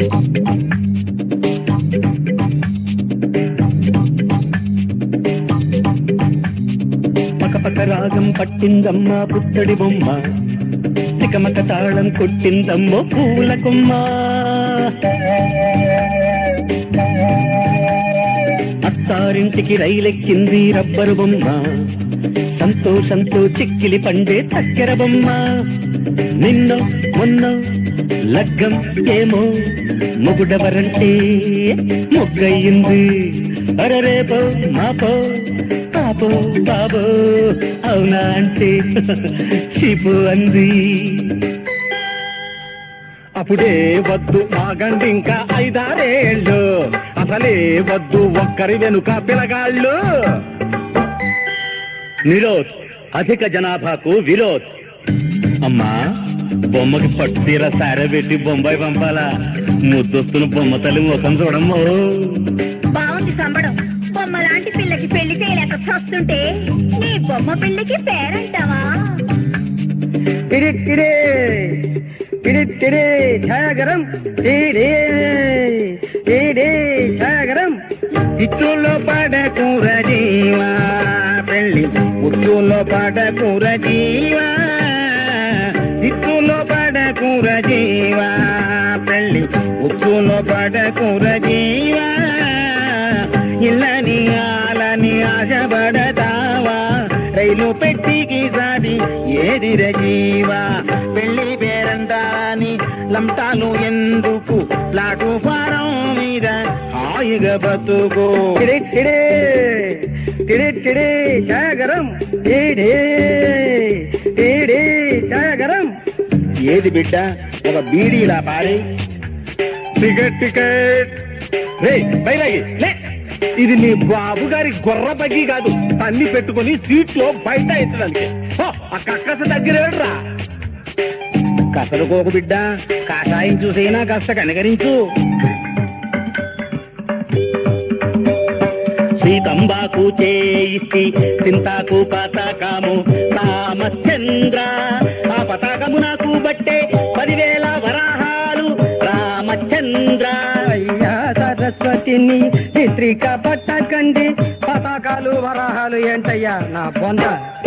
పకపక రాగం పట్టిందమ్మ పుత్తడి బొమ్మ తికమక తాళం కొట్టిందమ్మో పూల కొమ్మ అత్తారింటికి రైలెక్కింది రబ్బరు బొమ్మ సంతోషంతో చిక్కిలి పండే చక్కెర బొమ్మ నిన్న మొన్న లగ్గం ఏమో మొగుడవరంటే మొగ్గయింది అరరేపో మాపో పాపో బాబో అవునా అంటే చీపు అంది అప్పుడే వద్దు ఆగండి ఇంకా ఐదారేళ్ళు అసలే వద్దు ఒక్కరి వెనుక పిలగాళ్ళు నిరోధ్ అధిక జనాభాకు విరోధ్ అమ్మా బొమ్మకి పట్టు తీర సారే పెట్టి బొంబాయి పంపాలా ముద్దొస్తున్న బొమ్మ తల్లి ముఖం చూడమ్మో బాగుంది సంబడం బొమ్మ లాంటి పిల్లకి పెళ్లి చేయలేక చస్తుంటే నీ బొమ్మ పిల్లకి పేరంటావా టిడి టిడి టిడి టిడి ఛాయగరం టిడి టిడి ఛాయగరం చిచ్చులో పడ కూర జీవా పెళ్ళి ముచ్చులో పడ కూర జీవా చిచ్చులో పడ కూర జీవా పెళ్ళి ముచ్చులో పడ కూర జీవా ఇల్లని ఆలని ఆశపడతావా రైలు పెట్టికి సాది ఏదిర జీవా పెళ్లి పేరంటాని లంటాలు ఎందుకు ప్లాటు ఫారం మీద హాయిగా బతుకు టిడి టిడి టిడి టిడి ఛాయగరం టిడి టిడి ఛాయగరం ఏది బిడ్డ ఒక బీడీలా పారి టికెట్ టికెట్ రే బయలాగి లే ఇది నీ బాబు గారి గొర్ర బగ్గి కాదు తన్ని పెట్టుకొని సీట్ లో బయట ఎత్తడానికి హో, ఆ కక్కస దగ్గర రా కసలుకోకు బిడ్డ కాషాయం చూసైనా కాస్త కనగరించు సీతంబాకు చేయిస్తి సింతాకు పతాకము రామచంద్ర ఆ పతాకము నాకు బట్టే పదివేల వరాహాలు రామచంద్ర అయ్యా సరస్వతిని చిత్రిక పట్టకండి పతాకాలు వరాహాలు ఏంటయ్యా నా బొంద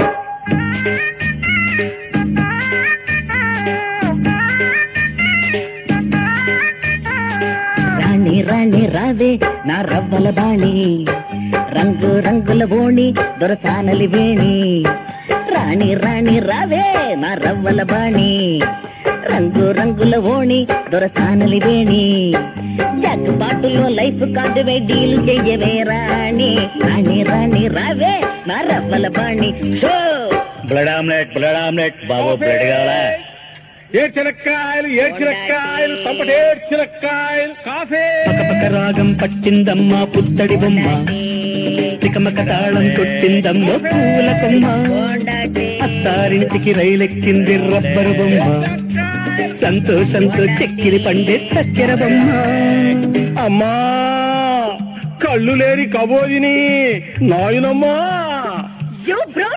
రాణి రాణి రావే నా రవ్వల బాణి రంగు రంగుల బోణి దొరసానలి వేణి రాణి రాణి రావే నా రవ్వల బాణి రంగు రంగుల ఓణి దొరసానలి వేణి జగ్గుబాటులో లైఫ్ కాదు డీలు చెయ్యవే రాణి రాణి రాణి రావే నా రవ్వల బాణి షో బ్లడ్ ఆమ్లెట్ బ్లడ్ ఆమ్లెట్ బాబు బ్లడ్ కావాలా ఏడ్చినక్కాయలు ఏడ్చినక్కాయలు తప్పటి ఏడ్చినక్కాయలు కాఫీ పకపక రాగం పట్టిందమ్మ పుత్తడి బొమ్మ తికమక తాళం కొట్టిందమ్మ పూల కొమ్మ అత్తారింటికి రైలెక్కింది రబ్బరు బొమ్మ సంతోషంతో చెక్కిలి పండే చక్కెర బొమ్మ అమ్మా కళ్ళు లేని కబోదిని నాయనమ్మా యో బ్రో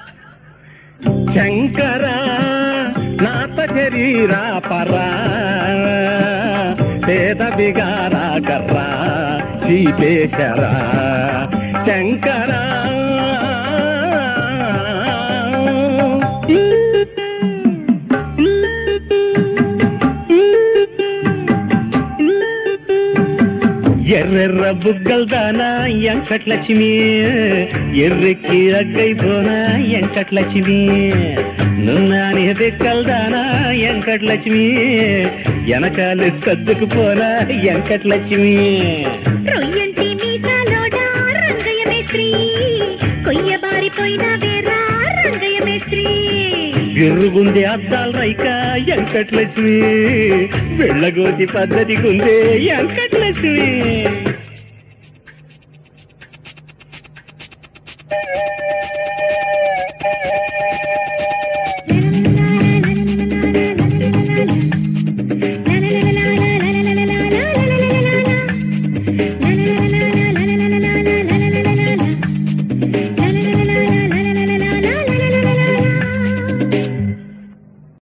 శంకర నాత శరీరా పరా పేద బిగారా కర్రా చీపేశరా శంకరా ఎర్రెర్ర బుగ్గల్ దానా ఎంకట్లక్ష్మి ఎర్రెక్కి అగ్గైపోనా ఎంకట్లక్ష్మి నున్నాని దిక్కల్ దానా ఎంకట్లక్ష్మి వెనకాల సర్దుకు పోనా ఎంకట్లక్ష్మి రొయ్యంటి మీసాలోడా రంగయ్య మేస్త్రి కొయ్య బారిపోయిన వేరా రంగయ్య మేస్త్రి ఎర్రుగుంది అద్దాల రైక ఎంకట్లక్ష్మి వెళ్ళగోసి పద్ధతి గుందే ఎంకట్లక్ష్మి